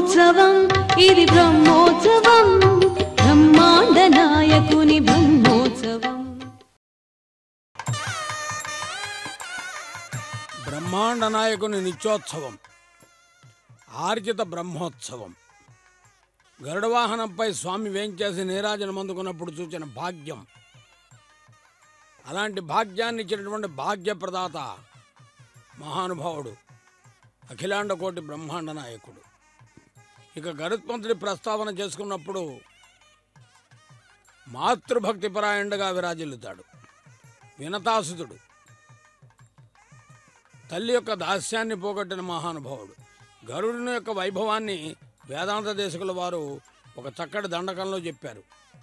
బ్రహ్మోత్సవం ఇది బ్రహ్మోత్సవం బ్రహ్మాండ నాయకుని బ్రహ్మోత్సవం బ్రహ్మాండ నాయకుని నిత్యోత్సవం ఆర్జిత బ్రహ్మోత్సవం గరుడ వాహనంపై స్వామి వేంచేసి నీరాజనం అందుకున్నప్పుడు చూచిన భాగ్యం అలాంటి భాగ్యాన్ని ఇచ్చినటువంటి భాగ్యప్రదాత మహానుభావుడు అఖిలాండ కోటి బ్రహ్మాండ నాయకుడు ఇక గరుత్మంతుడి ప్రస్తావన చేసుకున్నప్పుడు మాతృభక్తి పరాయణుడుగా విరాజిల్లుతాడు వినతాసుతుడు తల్లి యొక్క దాస్యాన్ని పోగొట్టిన మహానుభావుడు గరుడుని యొక్క వైభవాన్ని వేదాంత దేశకుల వారు ఒక చక్కటి దండకంలో చెప్పారు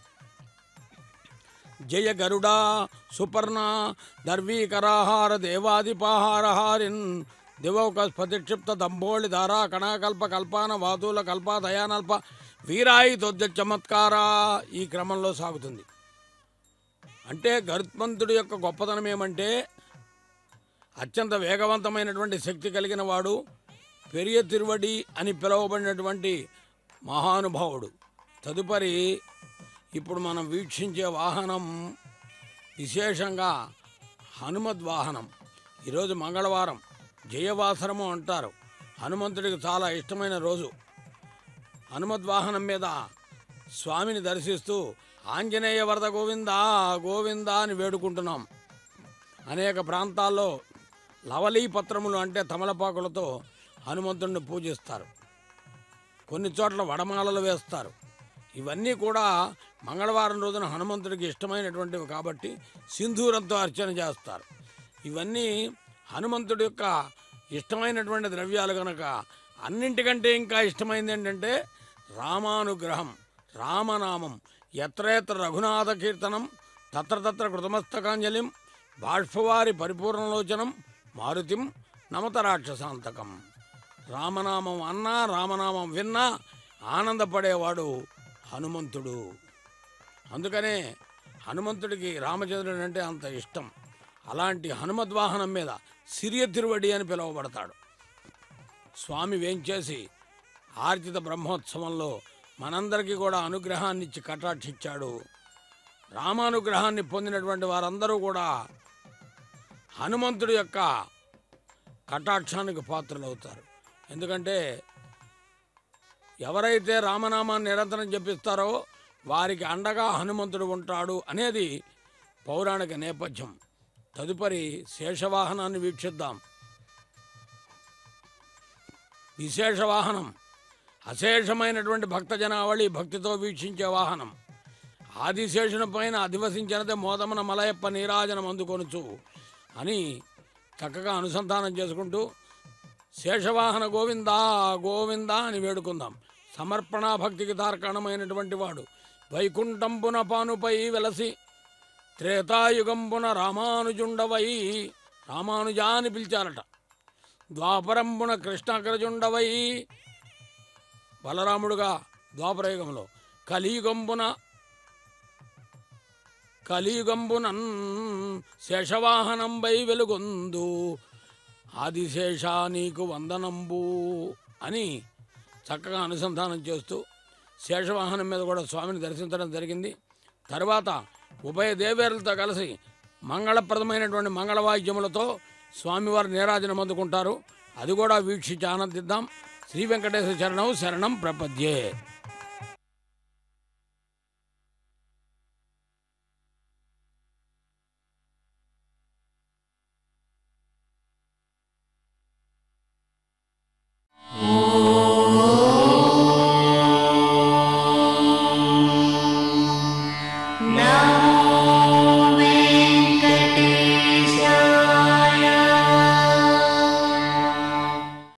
జయ గరుడా సుపర్ణ దర్వీకరాహార దేవాదిపాహారహారిన్ దివౌక స్ఫతిక్షిప్త దంభోళి ధారా కణాకల్ప కల్పాన వాతుల కల్ప దయానల్ప వీరాయి తొద్ద చమత్కారా ఈ క్రమంలో సాగుతుంది అంటే గరుత్మంతుడి యొక్క గొప్పతనం ఏమంటే అత్యంత వేగవంతమైనటువంటి శక్తి కలిగిన వాడు పెరియ తిరువడి అని పిలువబడినటువంటి మహానుభావుడు తదుపరి ఇప్పుడు మనం వీక్షించే వాహనం విశేషంగా హనుమద్ వాహనం ఈరోజు మంగళవారం జయవాసరము అంటారు హనుమంతుడికి చాలా ఇష్టమైన రోజు హనుమద్ వాహనం మీద స్వామిని దర్శిస్తూ ఆంజనేయ వరద గోవిందా గోవిందా అని వేడుకుంటున్నాం అనేక ప్రాంతాల్లో లవలీ పత్రములు అంటే తమలపాకులతో హనుమంతుడిని పూజిస్తారు కొన్ని చోట్ల వడమాలలు వేస్తారు ఇవన్నీ కూడా మంగళవారం రోజున హనుమంతుడికి ఇష్టమైనటువంటివి కాబట్టి సింధూరంతో అర్చన చేస్తారు ఇవన్నీ హనుమంతుడి యొక్క ఇష్టమైనటువంటి ద్రవ్యాలు కనుక అన్నింటికంటే ఇంకా ఇష్టమైంది ఏంటంటే రామానుగ్రహం రామనామం ఎత్రయత్ర రఘునాథ కీర్తనం తత్ర తత్ర కృతమస్తకాంజలిం బాష్పవారి పరిపూర్ణలోచనం మారుతిం నమత రాక్షసాంతకం రామనామం అన్నా రామనామం విన్నా ఆనందపడేవాడు హనుమంతుడు అందుకనే హనుమంతుడికి రామచంద్రుడు అంటే అంత ఇష్టం అలాంటి హనుమద్వాహనం మీద సిరియ తిరువడి అని పిలువబడతాడు స్వామి వేంచేసి ఆర్జిత బ్రహ్మోత్సవంలో మనందరికీ కూడా అనుగ్రహాన్ని ఇచ్చి కటాక్షించాడు రామానుగ్రహాన్ని పొందినటువంటి వారందరూ కూడా హనుమంతుడి యొక్క కటాక్షానికి పాత్రలవుతారు ఎందుకంటే ఎవరైతే రామనామాన్ని నిరంతరం జపిస్తారో వారికి అండగా హనుమంతుడు ఉంటాడు అనేది పౌరాణిక నేపథ్యం తదుపరి శేషవాహనాన్ని వీక్షిద్దాం విశేష వాహనం అశేషమైనటువంటి భక్తజనావళి భక్తితో వీక్షించే వాహనం ఆదిశేషుని పైన అధివసించినదే మోదమన మలయప్ప నీరాజనం అందుకొనుచు అని చక్కగా అనుసంధానం చేసుకుంటూ శేషవాహన గోవిందా గోవిందా అని వేడుకుందాం సమర్పణా భక్తికి తార్కాణమైనటువంటి వాడు వైకుంఠంబున పానుపై వెలసి త్రేతాయుగంబున రామానుజుండవై రామానుజా అని పిలిచారట ద్వాపరంబున కృష్ణాగ్రజుండవై బలరాముడుగా ద్వాపరయుగంలో కలియుగంబున కలియుగంబునన్ శేషవాహనంబై వెలుగొందు ఆదిశేష నీకు వందనంబు అని చక్కగా అనుసంధానం చేస్తూ శేషవాహనం మీద కూడా స్వామిని దర్శించడం జరిగింది తర్వాత ఉభయ దేవేరులతో కలిసి మంగళప్రదమైనటువంటి మంగళవాద్యములతో స్వామివారి నీరాజనం అందుకుంటారు అది కూడా వీక్షించి ఆనందిద్దాం శ్రీ వెంకటేశ్వర చరణం శరణం ప్రపద్యే